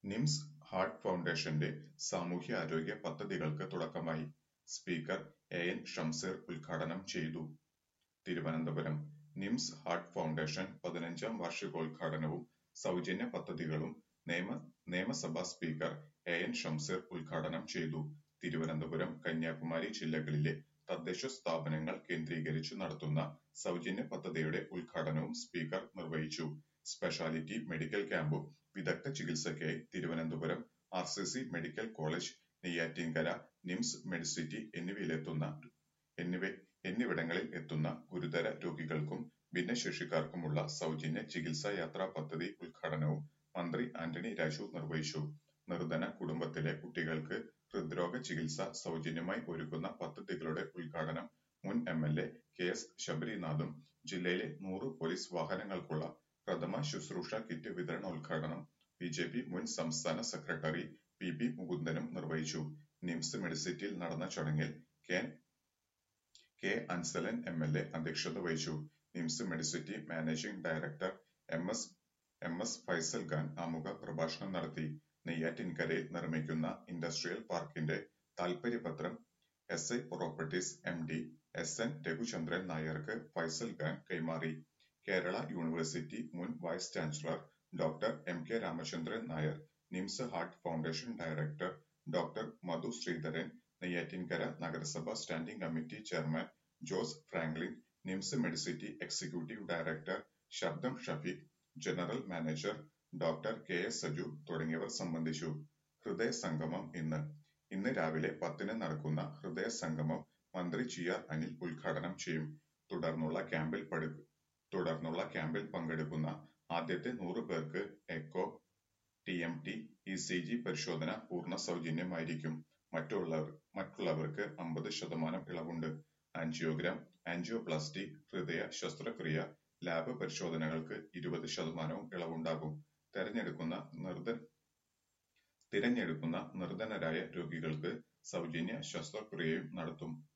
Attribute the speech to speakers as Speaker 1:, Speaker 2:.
Speaker 1: nymphs heart ഫൗണ്ടേഷന്റെ സാമൂഹ്യാരോഗ്യ പദ്ധതികൾക്ക് തുടക്കമായി സ്പീക്കർ എ എൻ ഷംസീർ ഉദ്ഘാടനം ചെയ്തു തിരുവനന്തപുരം നിംസ് ഹാർട്ട് ഫൗണ്ടേഷൻ പതിനഞ്ചാം വാർഷികോദ്ഘാടനവും സൗജന്യ പദ്ധതികളും നിയമ നിയമസഭാ സ്പീക്കർ എ എൻ ഷംസീർ ഉദ്ഘാടനം ചെയ്തു തിരുവനന്തപുരം കന്യാകുമാരി ജില്ലകളിലെ തദ്ദേശ സ്ഥാപനങ്ങൾ കേന്ദ്രീകരിച്ചു നടത്തുന്ന സൗജന്യ പദ്ധതിയുടെ ഉദ്ഘാടനവും സ്പീക്കർ നിർവഹിച്ചു സ്പെഷ്യാലിറ്റി മെഡിക്കൽ ക്യാമ്പും വിദഗ്ധ ചികിത്സയ്ക്കായി Thiruvananthapuram R C C medical college Neyyattinkara NIMS Medicity എന്നിവയിലെത്തുന്ന എന്നിവ എന്നിവിടങ്ങളിൽ എത്തുന്ന ഗുരുതര രോഗികൾക്കും ഭിന്നശേഷിക്കാർക്കുമുള്ള സൗജന്യ ചികിത്സാ യാത്രാ പദ്ധതി ഉദ്ഘാടനവും മന്ത്രി ആന്റണി രാജു നിർവഹിച്ചു നിർധന കുടുംബത്തിലെ കുട്ടികൾക്ക് ഹൃദ്രോഗ ചികിത്സ സൗജന്യമായി ഒരുക്കുന്ന പദ്ധതികളുടെ ഉദ്ഘാടനം മുൻ M L A K S ശബരിനാഥും ജില്ലയിലെ നൂറ് പോലീസ് വാഹനങ്ങൾക്കുള്ള പ്രഥമ ശുശ്രൂഷ കിറ്റ് വിതരണോദ്ഘാടനം ബി ജെ പി മുൻ സംസ്ഥാന സെക്രട്ടറി പി ബി മുകുന്ദനും നിർവഹിച്ചു നിംസ് മെഡിസിറ്റിയിൽ നടന്ന ചടങ്ങിൽ K K Ansalan M L A അധ്യക്ഷത വഹിച്ചു NIMS Medicity managing director M S M S Faisal Khan ആമുഖ പ്രഭാഷണം നടത്തി നെയ്യാറ്റിൻകരയിൽ നിർമ്മിക്കുന്ന ഇൻഡസ്ട്രിയൽ പാർക്കിന്റെ താൽപര്യപത്രം S I properties M D S N Raghuchandran നായർക്ക് ഫൈസൽ ഖാൻ കൈമാറി കേരള യൂണിവേഴ്സിറ്റി മുൻ vice chancellor doctor M K Ramachandran Nair NIMS heart foundation director doctor Madhu Sreedharan Neyyattinkara നഗരസഭ standing committee chairman Jose Franklin NIMS Medicity executive director ശബ്ദം Shafeeq general manager doctor K S Saju തുടങ്ങിയവർ സംബന്ധിച്ചു ഹൃദയ സംഗമം ഇന്ന് ഇന്ന് രാവിലെ പത്തിന് നടക്കുന്ന ഹൃദയ സംഗമം മന്ത്രി ജി ആർ അനിൽ ഉദ്ഘാടനം ചെയ്യും തുടർന്നുള്ള ക്യാമ്പിൽ പടു തുടർന്നുള്ള ക്യാമ്പിൽ പങ്കെടുക്കുന്ന ആദ്യത്തെ നൂറ് പേർക്ക് echo T M T E C G പരിശോധന പൂർണ്ണ സൗജന്യമായിരിക്കും മറ്റുള്ളവർ മറ്റുള്ളവർക്ക് അമ്പത് ശതമാനം ഇളവുണ്ട് ആൻജിയോഗ്രാം ആൻജിയോപ്ലാസ്റ്റി ഹൃദയ ശസ്ത്രക്രിയ ലാബ് പരിശോധനകൾക്ക് ഇരുപത് ശതമാനവും ഇളവുണ്ടാകും തെരഞ്ഞെടുക്കുന്ന നിർധ തിരഞ്ഞെടുക്കുന്ന നിർധനരായ രോഗികൾക്ക് സൗജന്യ ശസ്ത്രക്രിയയും നടത്തും